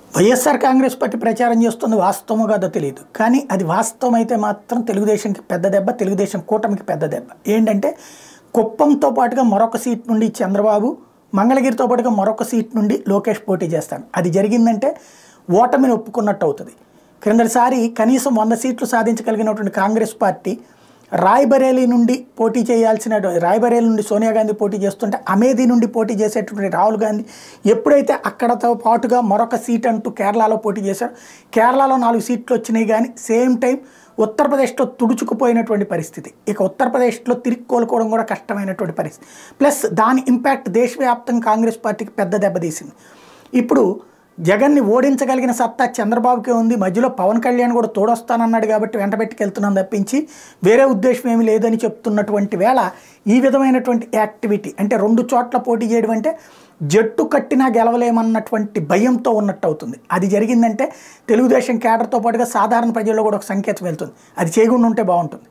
YSR Congress party ప్రచారం చేస్తుంది వాస్తవమో కాదో తెలియదు కానీ అది వాస్తవం అయితే మాత్రం తెలుగుదేశంకి పెద్ద దెబ్బ తెలుగుదేశం కూటమికి పెద్ద దెబ్బ ఏంటంటే కుప్పంతో పాటుగా మరొక సీట్ నుండి చంద్రబాబు మంగళగిరితో పాటుగా మరొక సీట్ నుండి లోకేష్ పోటీ చేస్తాను అది జరిగిందంటే ఓటమిని ఒప్పుకున్నట్టు అవుతుంది క్రిందటిసారి కనీసం వంద సీట్లు సాధించగలిగినటువంటి కాంగ్రెస్ పార్టీ రాయ్బరేలీ నుండి పోటీ చేయాల్సిన రాయ్బరేలీ నుండి సోనియా గాంధీ పోటీ చేస్తుంటే అమేధీ నుండి పోటీ చేసేటువంటి రాహుల్ గాంధీ ఎప్పుడైతే అక్కడతో పాటుగా మరొక సీట్ అంటూ కేరళలో పోటీ చేశారో కేరళలో నాలుగు సీట్లు వచ్చినాయి కానీ సేమ్ టైం ఉత్తరప్రదేశ్లో తుడుచుకుపోయినటువంటి పరిస్థితి ఇక ఉత్తరప్రదేశ్లో తిరిగి కోలుకోవడం కూడా కష్టమైనటువంటి పరిస్థితి ప్లస్ దాని ఇంపాక్ట్ దేశవ్యాప్తంగా కాంగ్రెస్ పార్టీకి పెద్ద దెబ్బతీసింది ఇప్పుడు జగన్ని ఓడించగలిగిన సత్తా చంద్రబాబుకే ఉంది మధ్యలో పవన్ కళ్యాణ్ కూడా తోడొస్తానన్నాడు కాబట్టి వెంట పెట్టుకెళ్తున్నాం తప్పించి వేరే ఉద్దేశం ఏమీ లేదని చెప్తున్నటువంటి వేళ ఈ విధమైనటువంటి యాక్టివిటీ అంటే రెండు చోట్ల పోటీ చేయడం అంటే జట్టు కట్టినా గెలవలేమన్నటువంటి భయంతో ఉన్నట్టు అవుతుంది అది జరిగిందంటే తెలుగుదేశం కేడర్తో పాటుగా సాధారణ ప్రజల్లో కూడా ఒక సంకేతం వెళ్తుంది అది చేయకుండా ఉంటే బాగుంటుంది